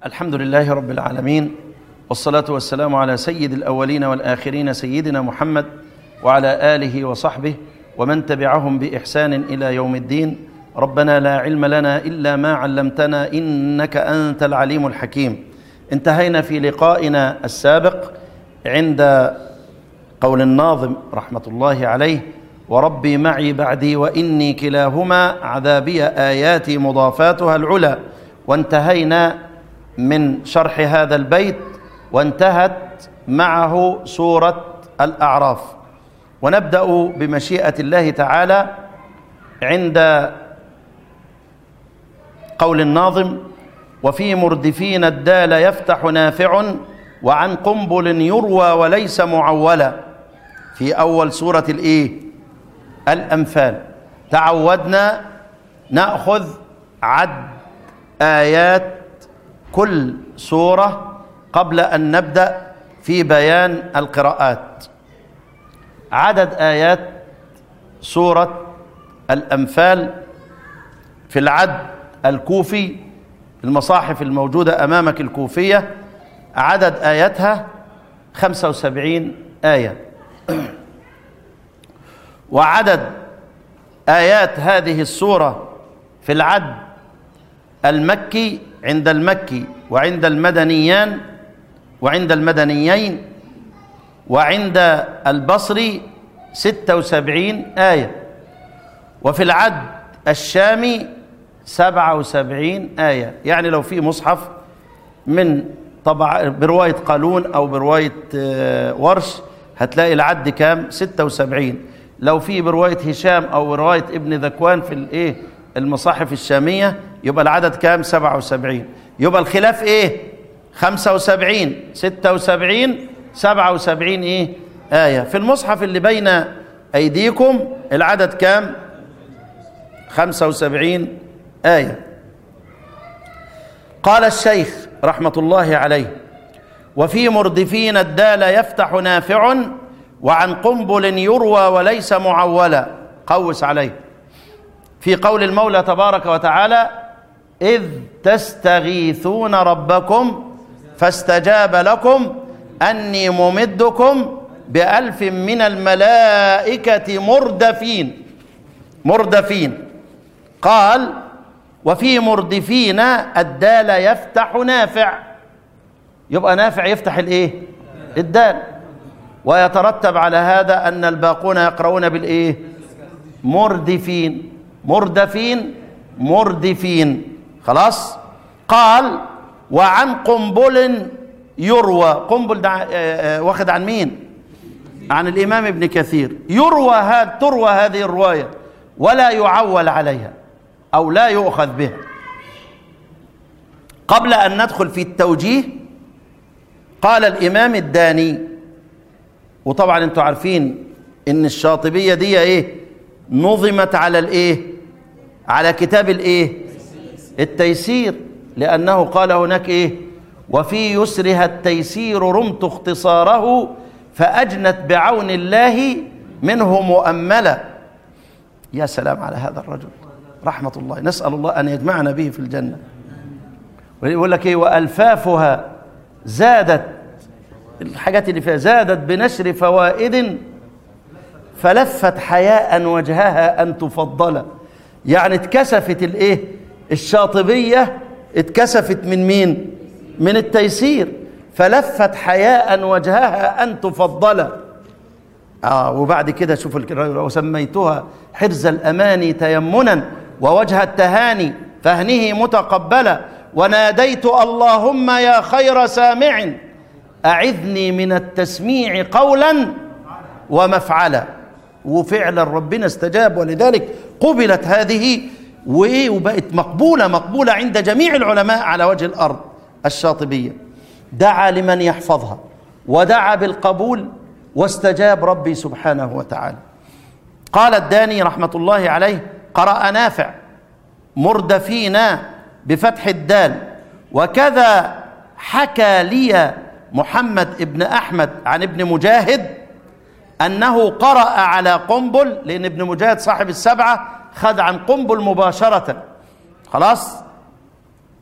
الحمد لله رب العالمين والصلاة والسلام على سيد الأولين والآخرين سيدنا محمد وعلى آله وصحبه ومن تبعهم بإحسان إلى يوم الدين ربنا لا علم لنا إلا ما علمتنا إنك أنت العليم الحكيم انتهينا في لقائنا السابق عند قول الناظم رحمة الله عليه وربي معي بعدي وإني كلاهما عذابي آياتي مضافاتها العلا وانتهينا من شرح هذا البيت وانتهت معه سورة الأعراف ونبدأ بمشيئة الله تعالى عند قول الناظم وفي مردفين الدال يفتح نافع وعن قنبل يروى وليس معولا في أول سورة الإيه الأنفال تعودنا نأخذ عد آيات كل سورة قبل أن نبدأ في بيان القراءات عدد آيات سورة الأنفال في العد الكوفي المصاحف الموجودة أمامك الكوفية عدد آياتها 75 آية وعدد آيات هذه السورة في العد المكي عند المكي وعند المدنيان وعند المدنيين وعند البصري ستة وسبعين آية وفي العد الشامي سبعة وسبعين آية يعني لو في مصحف من طبع برواية قالون أو برواية ورش هتلاقي العد كام ستة وسبعين لو في برواية هشام أو برواية ابن ذكوان في الإيه المصاحف الشامية يبقى العدد كام سبعة وسبعين يبقى الخلاف إيه خمسة وسبعين ستة وسبعين سبعة وسبعين إيه آية في المصحف اللي بين أيديكم العدد كام خمسة وسبعين آية قال الشيخ رحمة الله عليه وفي مردفين الدال يفتح نافع وعن قنبل يروى وليس معولا قوس عليه في قول المولى تبارك وتعالى إذ تستغيثون ربكم فاستجاب لكم أني ممدكم بألف من الملائكة مردفين مردفين قال وفي مردفين الدال يفتح نافع يبقى نافع يفتح الايه الدال ويترتب على هذا ان الباقون يقرؤون بالايه مردفين مردفين مردفين خلاص قال وعن قنبل يروى قنبل ده واخد عن مين عن الامام ابن كثير يروى هذا تروى هذه الروايه ولا يعول عليها او لا يؤخذ بها قبل ان ندخل في التوجيه قال الامام الداني وطبعا انتم عارفين ان الشاطبيه دي ايه نظمت على الايه على كتاب الايه التيسير لانه قال هناك ايه وفي يسرها التيسير رمت اختصاره فاجنت بعون الله منه مؤملا يا سلام على هذا الرجل رحمة الله نسأل الله أن يجمعنا به في الجنة ويقول لك إيه وألفافها زادت الحاجات اللي فيها زادت بنشر فوائد فلفت حياء وجهها أن تفضل يعني اتكسفت الإيه الشاطبية اتكسفت من مين من التيسير فلفت حياء وجهها أن تفضل آه وبعد كده شوف وسميتها حرز الأماني تيمنا ووجه التهاني فهنه متقبلا وناديت اللهم يا خير سامع أعذني من التسميع قولا ومفعلا وفعلا ربنا استجاب ولذلك قبلت هذه وإيه وبقت مقبولة مقبولة عند جميع العلماء على وجه الأرض الشاطبية دعا لمن يحفظها ودعا بالقبول واستجاب ربي سبحانه وتعالى قال الداني رحمة الله عليه قرأ نافع مردفين بفتح الدال وكذا حكى لي محمد ابن أحمد عن ابن مجاهد أنه قرأ على قنبل لأن ابن مجاهد صاحب السبعة خد عن قنبل مباشرة خلاص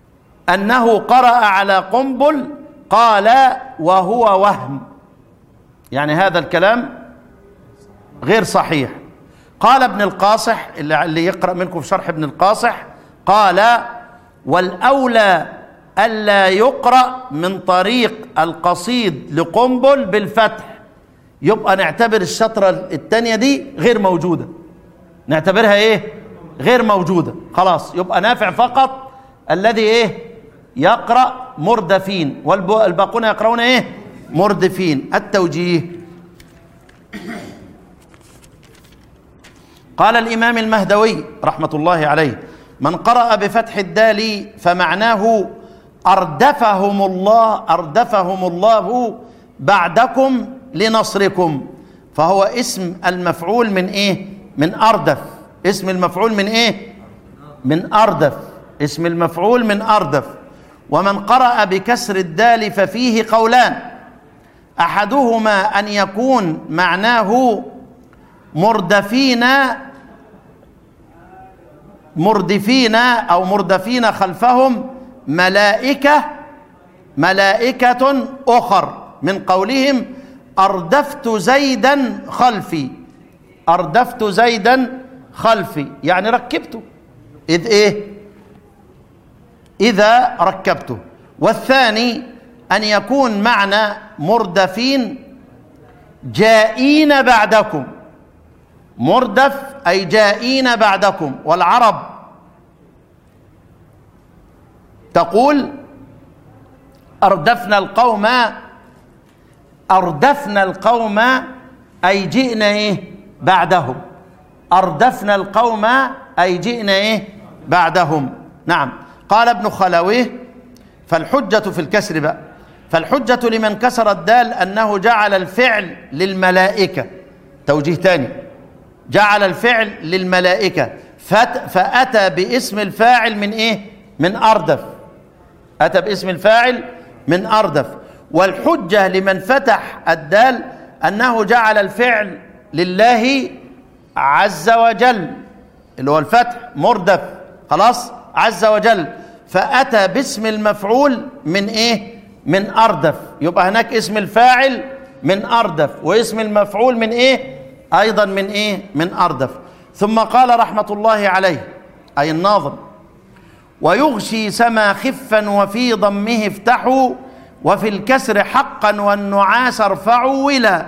أنه قرأ على قنبل قال وهو وهم يعني هذا الكلام غير صحيح قال ابن القاصح اللي اللي يقرأ منكم في شرح ابن القاصح قال والأولى ألا يقرأ من طريق القصيد لقنبل بالفتح يبقى نعتبر الشطرة الثانية دي غير موجودة نعتبرها ايه غير موجودة خلاص يبقى نافع فقط الذي ايه يقرأ مردفين والباقون يقرؤون ايه مردفين التوجيه قال الإمام المهدوي رحمة الله عليه من قرأ بفتح الدال فمعناه أردفهم الله أردفهم الله بعدكم لنصركم فهو اسم المفعول من إيه؟ من أردف اسم المفعول من إيه؟ من أردف اسم المفعول من أردف ومن قرأ بكسر الدال ففيه قولان أحدهما أن يكون معناه مردفين مردفين او مردفين خلفهم ملائكه ملائكه اخر من قولهم اردفت زيدا خلفي اردفت زيدا خلفي يعني ركبته اذ ايه اذا ركبته والثاني ان يكون معنى مردفين جائين بعدكم مردف أي جائين بعدكم والعرب تقول أردفنا القوم أردفنا القوم أي جئنا إيه بعدهم أردفنا القوم أي جئنا إيه بعدهم نعم قال ابن خلويه فالحجة في الكسر بقى فالحجة لمن كسر الدال أنه جعل الفعل للملائكة توجيه تاني جعل الفعل للملائكة فأتى باسم الفاعل من إيه؟ من أردف أتى باسم الفاعل من أردف والحجة لمن فتح الدال أنه جعل الفعل لله عز وجل اللي هو الفتح مردف خلاص عز وجل فأتى باسم المفعول من إيه؟ من أردف يبقى هناك اسم الفاعل من أردف واسم المفعول من إيه؟ أيضا من إيه؟ من أردف ثم قال رحمة الله عليه أي الناظم ويغشي سما خفا وفي ضمه افتحوا وفي الكسر حقا والنعاس ارفعوا ولا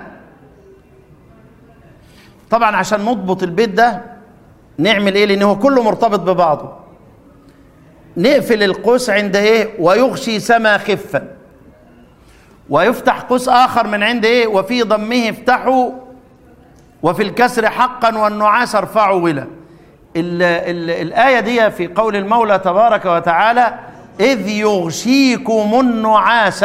طبعا عشان نضبط البيت ده نعمل ايه لانه كله مرتبط ببعضه نقفل القوس عند ايه ويغشي سما خفا ويفتح قوس اخر من عند ايه وفي ضمه افتحوا وفي الكسر حقا والنعاس ارفعوا ولا ال ال الآية دي في قول المولى تبارك وتعالى إذ يغشيكم النعاس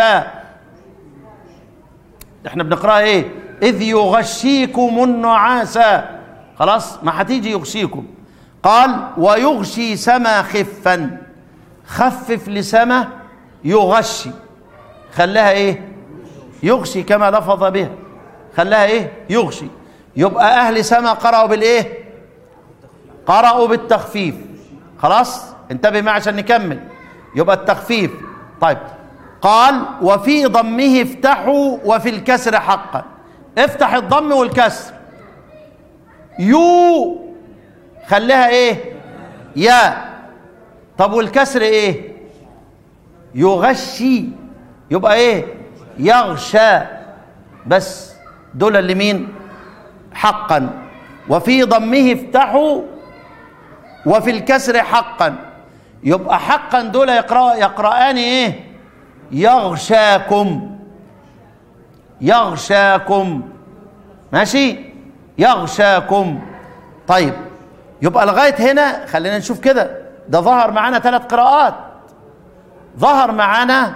احنا بنقرأها ايه إذ يغشيكم النعاس خلاص ما هتيجي يغشيكم قال ويغشي سما خفا خفف لسما يغشي خلاها ايه يغشي كما لفظ بها خلاها ايه يغشي يبقى اهل سما قرأوا بالايه قرأوا بالتخفيف خلاص انتبه معي عشان نكمل يبقى التخفيف طيب قال وفي ضمه افتحوا وفي الكسر حقا افتح الضم والكسر يو خليها ايه يا طب والكسر ايه يغشي يبقى ايه يغشى بس دول اللي مين حقا وفي ضمه افتحوا وفي الكسر حقا يبقى حقا دول يقرأ يقرآن ايه يغشاكم يغشاكم ماشي يغشاكم طيب يبقى لغايه هنا خلينا نشوف كده ده ظهر معانا ثلاث قراءات ظهر معانا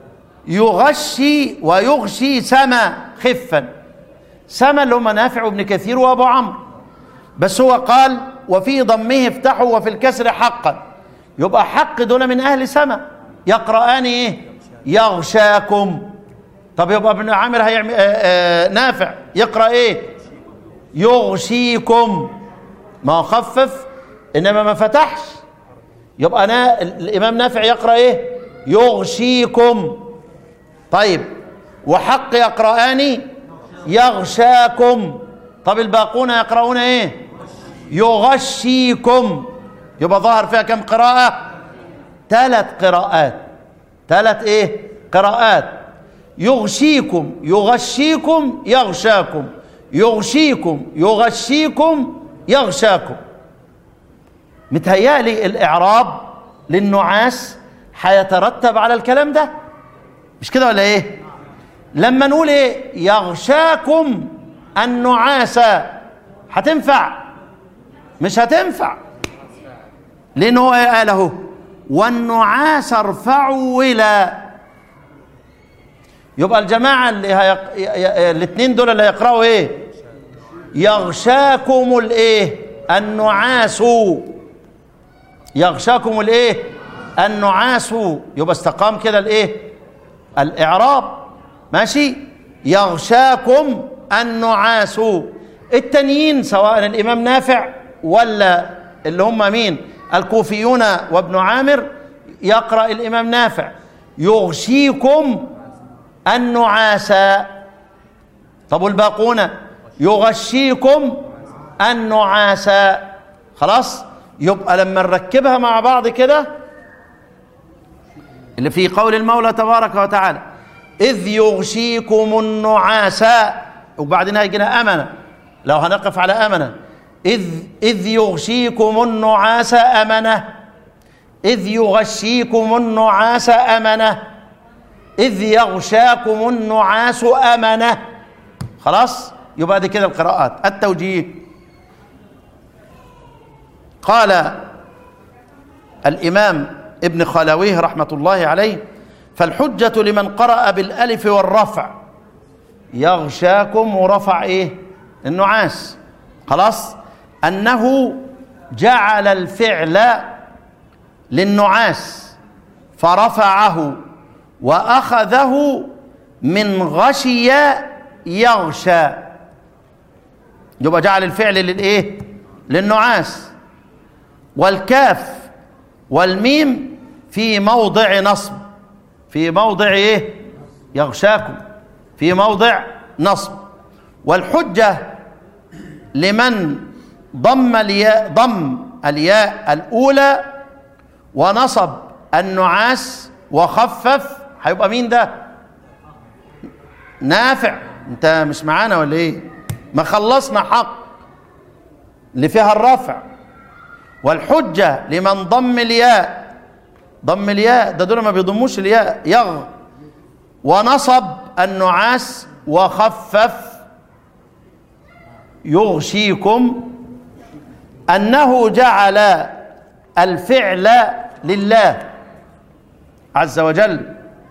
يغشي ويغشي سما خفا سما اللي هم نافع وابن كثير وابو عمرو بس هو قال وفي ضمه افتحوا وفي الكسر حقا يبقى حق دول من اهل سما يقرآن ايه يغشاكم طب يبقى ابن عامر هيعمل آآ آآ نافع يقرأ ايه يغشيكم ما هو خفف انما ما فتحش يبقى أنا الامام نافع يقرأ ايه يغشيكم طيب وحق يقرآن يغشاكم طب الباقون يقرؤون ايه يغشيكم يبقى ظهر فيها كم قراءة ثلاث قراءات ثلاث ايه قراءات يغشيكم يغشيكم يغشاكم يغشيكم يغشيكم يغشاكم متهيألي الإعراب للنعاس هيترتب على الكلام ده مش كده ولا ايه لما نقول ايه يغشاكم النعاس هتنفع مش هتنفع لانه هو إيه قال اهو والنعاس ارفعوا الى يبقى الجماعه اللي هيق... الاثنين دول اللي هيقراوا ايه يغشاكم الايه النعاس يغشاكم الايه النعاس يبقى استقام كده الايه الاعراب ماشي يغشاكم النعاس التانيين سواء الامام نافع ولا اللي هم مين الكوفيون وابن عامر يقرا الامام نافع يغشيكم النعاس طب والباقون يغشيكم النعاس خلاص يبقى لما نركبها مع بعض كده اللي في قول المولى تبارك وتعالى إذ يغشيكم النعاس وبعدين هيجينا أمنة لو هنقف على أمنة إذ إذ يغشيكم النعاس أمنة إذ يغشيكم النعاس أمنة إذ يغشاكم النعاس أمنة خلاص يبقى دي كده القراءات التوجيه قال الإمام ابن خلويه رحمة الله عليه فالحجة لمن قرأ بالألف والرفع يغشاكم ورفع إيه النعاس خلاص أنه جعل الفعل للنعاس فرفعه وأخذه من غشي يغشى يبقى جعل الفعل للإيه للنعاس والكاف والميم في موضع نصب في موضع ايه يغشاكم في موضع نصب والحجة لمن ضم الياء ضم الياء الأولى ونصب النعاس وخفف هيبقى مين ده نافع انت مش معانا ولا ايه ما خلصنا حق اللي فيها الرفع والحجة لمن ضم الياء ضم الياء ده دول ما بيضموش الياء يغ ونصب النعاس وخفف يغشيكم أنه جعل الفعل لله عز وجل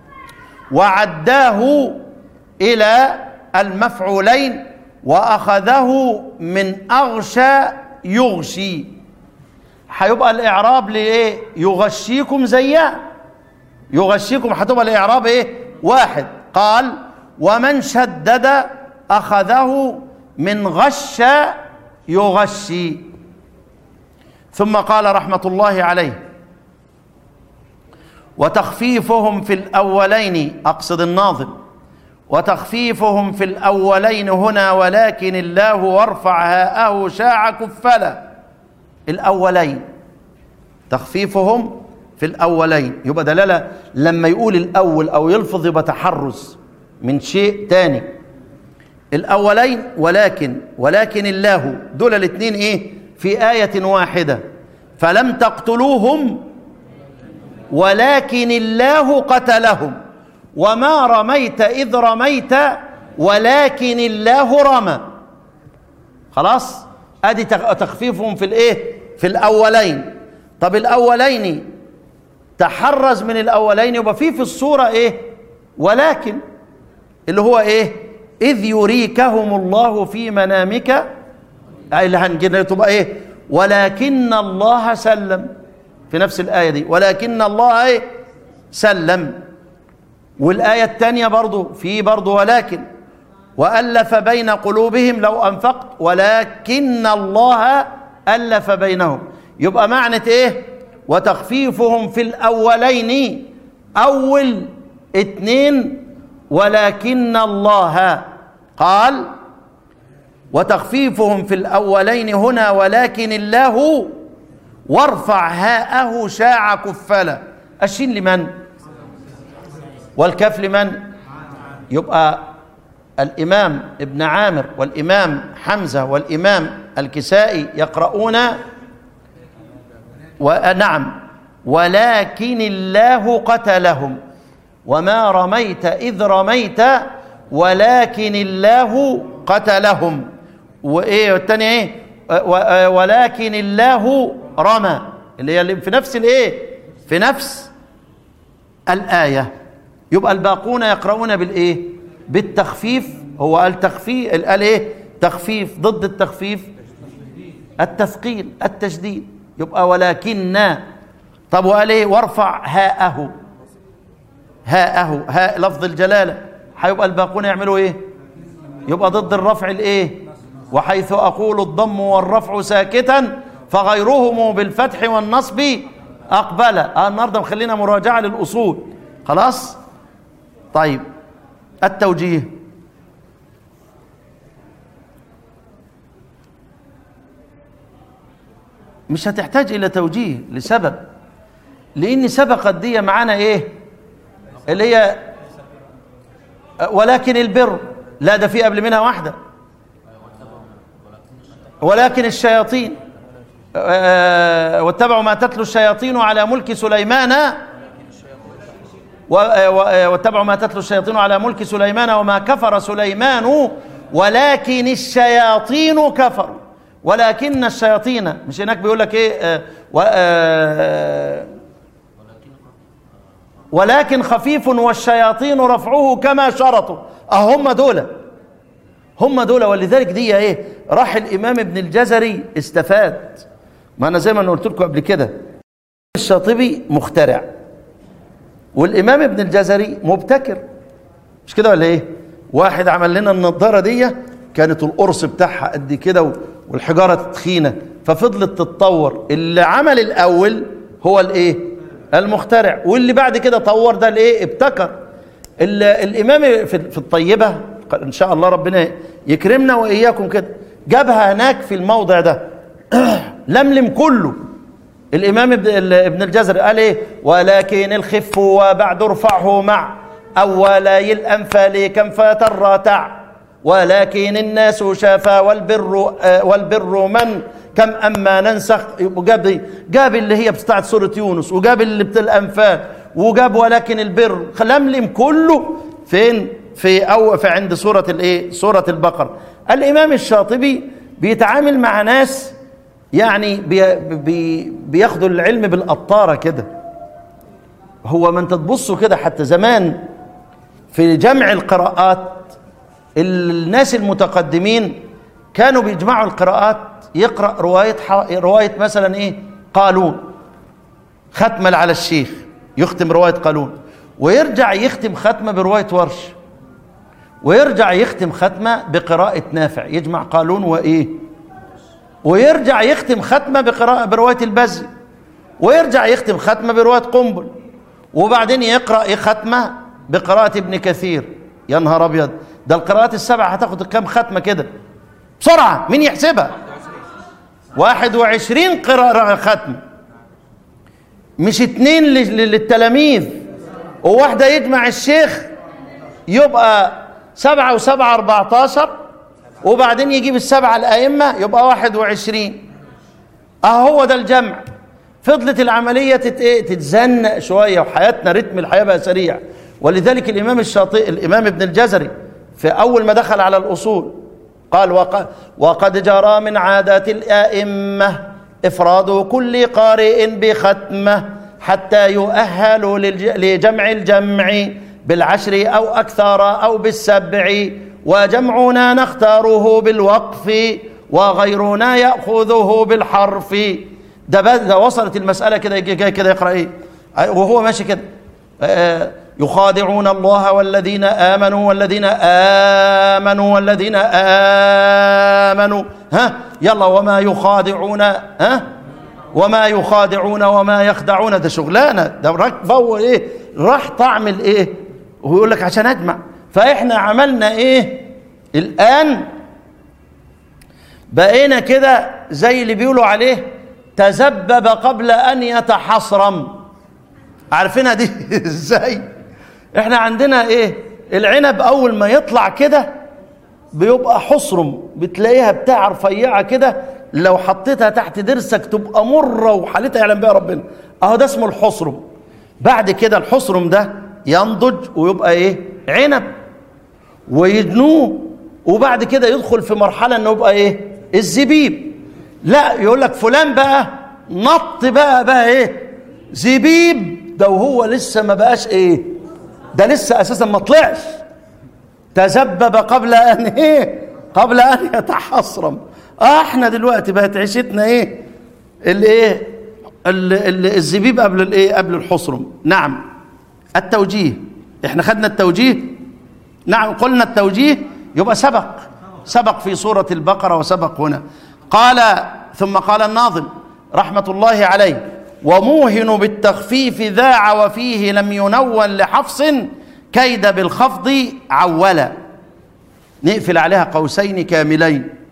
وعداه إلى المفعولين وأخذه من أغشى يغشي هيبقى الإعراب لإيه يغشيكم زيها يغشيكم هتبقى الإعراب إيه واحد قال ومن شدد أخذه من غش يغشي ثم قال رحمة الله عليه وتخفيفهم في الأولين أقصد الناظم وتخفيفهم في الأولين هنا ولكن الله وارفع هاءه شاع كفلا الأولين تخفيفهم في الأولين يبقى دلالة لما يقول الأول أو يلفظ يبقى تحرز من شيء تاني الأولين ولكن ولكن الله دول الاثنين إيه في آية واحدة فلم تقتلوهم ولكن الله قتلهم وما رميت إذ رميت ولكن الله رمى خلاص ادي تخفيفهم في الايه في الاولين طب الاولين تحرز من الاولين يبقى في في الصوره ايه ولكن اللي هو ايه اذ يريكهم الله في منامك اي اللي هنجي تبقى ايه ولكن الله سلم في نفس الايه دي ولكن الله ايه سلم والايه الثانيه برضو في برضو ولكن والف بين قلوبهم لو انفقت ولكن الله الف بينهم يبقى معنى ايه وتخفيفهم في الاولين أول اتنين ولكن الله قال وتخفيفهم في الأولين هنا ولكن الله وارفع هاءه شاع كفلا الشين لمن والكاف لمن يبقى الإمام ابن عامر والإمام حمزة والإمام الكسائي يقرؤون ونعم ولكن الله قتلهم وما رميت إذ رميت ولكن الله قتلهم وإيه والتاني إيه ولكن الله رمى اللي هي في نفس الإيه في نفس الآية يبقى الباقون يقرؤون بالإيه بالتخفيف هو قال تخفيف قال إيه تخفيف ضد التخفيف التثقيل التشديد يبقى ولكن طب وقال ايه وارفع هاءه هاءه هاء لفظ الجلاله هيبقى الباقون يعملوا ايه يبقى ضد الرفع الايه وحيث اقول الضم والرفع ساكتا فغيرهم بالفتح والنصب اقبل آه النهارده مخلينا مراجعه للاصول خلاص طيب التوجيه مش هتحتاج الى توجيه لسبب لان سبقت دي معانا ايه اللي هي ولكن البر لا ده في قبل منها واحده ولكن الشياطين آه، واتبعوا ما تتلو الشياطين على ملك سليمان و- و- واتبعوا ما تتلو الشياطين على ملك سليمان وما كفر سليمان ولكن الشياطين كفروا ولكن الشياطين مش هناك بيقول لك ايه آه، و- آه، ولكن خفيف والشياطين رفعه كما شرطوا اهم دول هم دول ولذلك دي ايه راح الامام ابن الجزري استفاد ما انا زي ما انا قلت لكم قبل كده الشاطبي مخترع والامام ابن الجزري مبتكر مش كده ولا ايه واحد عمل لنا النضاره دي كانت القرص بتاعها قد كده و- والحجاره تخينه ففضلت تتطور اللي عمل الاول هو الايه المخترع واللي بعد كده طور ده الايه ابتكر ال- الامام في في الطيبه ان شاء الله ربنا يكرمنا واياكم كده جابها هناك في الموضع ده لملم كله الامام ابن ال- ابن الجزر قال ايه ولكن الخف وبعد ارفعه مع اولي الانفال كم فترتع ولكن الناس شافا والبر آه، والبر من كم اما ننسخ وجاب جاب اللي هي بتاعت سوره يونس وجاب اللي بتاع الانفال وجاب ولكن البر لملم كله فين في او في عند سوره الايه سوره البقره الامام الشاطبي بيتعامل مع ناس يعني بي بي بياخدوا العلم بالقطاره كده هو ما انت تبصوا كده حتى زمان في جمع القراءات الناس المتقدمين كانوا بيجمعوا القراءات يقرا روايه ح- روايه مثلا ايه قالون ختمه على الشيخ يختم روايه قالون ويرجع يختم ختمه بروايه ورش ويرجع يختم ختمه بقراءه نافع يجمع قالون وايه ويرجع يختم ختمه بقراءه بروايه البزي ويرجع يختم ختمه بروايه قنبل وبعدين يقرا إيه ختمه بقراءه ابن كثير يا نهار ابيض ده القراءات السبع هتاخد كام ختمه كده بسرعه مين يحسبها واحد وعشرين قراءة ختم مش اتنين لل- للتلاميذ وواحدة يجمع الشيخ يبقى سبعة وسبعة أربعتاشر وبعدين يجيب السبعة الأئمة يبقى واحد وعشرين أهو ده الجمع فضلت العملية تت... إيه؟ تتزنق شوية وحياتنا رتم الحياة بقى سريع ولذلك الإمام الشاطئ الإمام ابن الجزري في أول ما دخل على الأصول قال وق... وقد جرى من عادات الأئمة إفراد كل قارئ بختمة حتى يؤهل للج... لجمع الجمع بالعشر أو أكثر أو بالسبع وجمعنا نختاره بالوقف وغيرنا يأخذه بالحرف ده بقى- ده وصلت المسألة كده يجي جاي كده يقرأ إيه وهو ماشي كده آه، يخادعون الله والذين آمنوا والذين آمنوا والذين آمنوا ها يلا وما يخادعون ها وما يخادعون وما يخدعون ده شغلانه ده راكبه هو ايه راح تعمل ايه ويقول لك عشان اجمع فاحنا عملنا ايه الان بقينا كده زي اللي بيقولوا عليه تذبب قبل ان يتحصرم عارفينها دي ازاي احنا عندنا ايه العنب اول ما يطلع كده بيبقى حصرم بتلاقيها بتاع رفيعه كده لو حطيتها تحت ضرسك تبقى مره وحالتها يعلم بها ربنا اهو ده اسمه الحصرم بعد كده الحصرم ده ينضج ويبقى ايه عنب ويدنوه وبعد كده يدخل في مرحله انه يبقى ايه الزبيب لا يقول لك فلان بقى نط بقى بقى ايه زبيب ده وهو لسه ما بقاش ايه ده لسه اساسا ما طلعش تذبب قبل ان ايه قبل ان يتحصرم اه احنا دلوقتي بقت عيشتنا ايه الايه الزبيب قبل الايه قبل الحصرم نعم التوجيه احنا خدنا التوجيه نعم قلنا التوجيه يبقى سبق سبق في سورة البقرة وسبق هنا قال ثم قال الناظم رحمة الله عليه وموهن بالتخفيف ذاع وفيه لم ينون لحفص كيد بالخفض عولا نقفل عليها قوسين كاملين